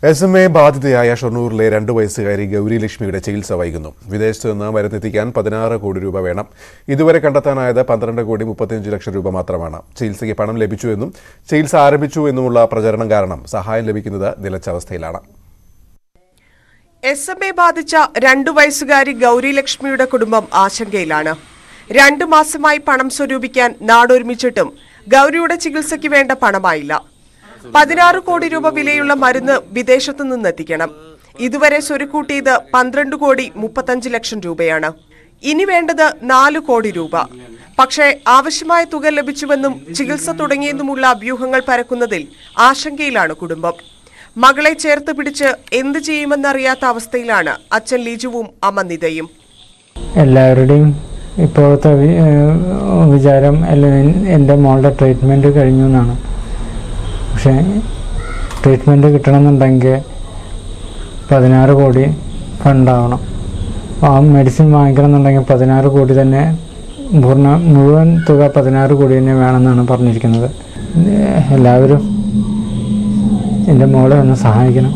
S M A ബാധിതയായ ഷൊർണൂരിലെ രണ്ട് വയസ്സുകാരി ഗൗരി ലക്ഷ്മിയുടെ ചികിത്സ വൈകുന്നു വിദേശത്ത് നിന്ന് മരുന്നെത്തിക്കാൻ പതിനാറ് കോടി രൂപ വേണം ഇതുവരെ കണ്ടെത്താനായത് പന്ത്രണ്ട് കോടി മുപ്പത്തിയഞ്ച് ലക്ഷം രൂപ മാത്രമാണ് ചികിത്സയ്ക്ക് പണം ലഭിച്ചുവെന്നും ചികിത്സ ആരംഭിച്ചു എന്നുമുള്ള പ്രചരണം കാരണം സഹായം ലഭിക്കുന്നത് നിലച്ച അവസ്ഥയിലാണ് എസ് എം എ ബാധിച്ച രണ്ടു വയസ്സുകാരി ഗൗരി ലക്ഷ്മിയുടെ കുടുംബം ആശങ്കയിലാണ് രണ്ടു മാസമായി പണം സ്വരൂപിക്കാൻ നാടൊരുമിച്ചിട്ടും ഗൗരിയുടെ ചികിത്സയ്ക്ക് വേണ്ട പണമായില്ല പതിനാറ് കോടി രൂപ വിലയുള്ള മരുന്ന് വിദേശത്തു നിന്നെത്തിക്കണം ഇതുവരെ സ്വരുക്കൂട്ടിയത് പന്ത്രണ്ട് കോടി മുപ്പത്തഞ്ച് ലക്ഷം രൂപയാണ് ഇനി വേണ്ടത് നാല് കോടി രൂപ പക്ഷേ ആവശ്യമായ തുക ലഭിച്ചുവെന്നും ചികിത്സ തുടങ്ങിയെന്നുമുള്ള അഭ്യൂഹങ്ങൾ പരക്കുന്നതിൽ ആശങ്കയിലാണ് കുടുംബം മകളെ ചേർത്ത് പിടിച്ച് എന്ത് ചെയ്യുമെന്നറിയാത്ത അവസ്ഥയിലാണ് അച്ഛൻ ലിജുവും അമ്മ നിതയും എല്ലാവരുടെയും ഇപ്പോഴത്തെ വി- ഏഹ് വിചാരം എല്ലാം എൻ്റെ മോളുടെ ട്രീറ്റ്മെൻറ്റ് കഴിഞ്ഞു എന്നാണ് പക്ഷേ ട്രീറ്റ്മെൻറ്റ് കിട്ടണമെന്നുണ്ടെങ്കിൽ പതിനാറ് കോടി ഫണ്ടാവണം ആ മെഡിസിൻ വാങ്ങിക്കണം എന്നുണ്ടെങ്കിൽ പതിനാറ് കോടി തന്നെ പൂർണ്ണ മുഴുവൻ തുക പതിനാറ് കോടി തന്നെ വേണമെന്നാണ് പറഞ്ഞിരിക്കുന്നത് ഏഹ് എല്ലാവരും എൻ്റെ മോളെ ഒന്ന് സഹായിക്കണം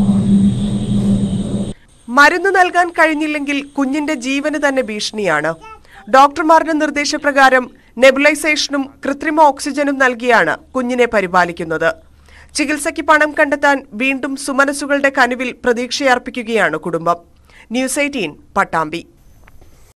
മരുന്ന് നൽകാൻ കഴിഞ്ഞില്ലെങ്കിൽ കുഞ്ഞിന്റെ ജീവന് തന്നെ ഭീഷണിയാണ് ഡോക്ടർമാരുടെ നിർദ്ദേശപ്രകാരം നെബുലൈസേഷനും കൃത്രിമ ഓക്സിജനും നൽകിയാണ് കുഞ്ഞിനെ പരിപാലിക്കുന്നത് ചികിത്സയ്ക്ക് പണം കണ്ടെത്താൻ വീണ്ടും സുമനസുകളുടെ കനുവിൽ പ്രതീക്ഷയർപ്പിക്കുകയാണ് കുടുംബം ന്യൂസ് എയ്റ്റീൻ പട്ടാമ്പി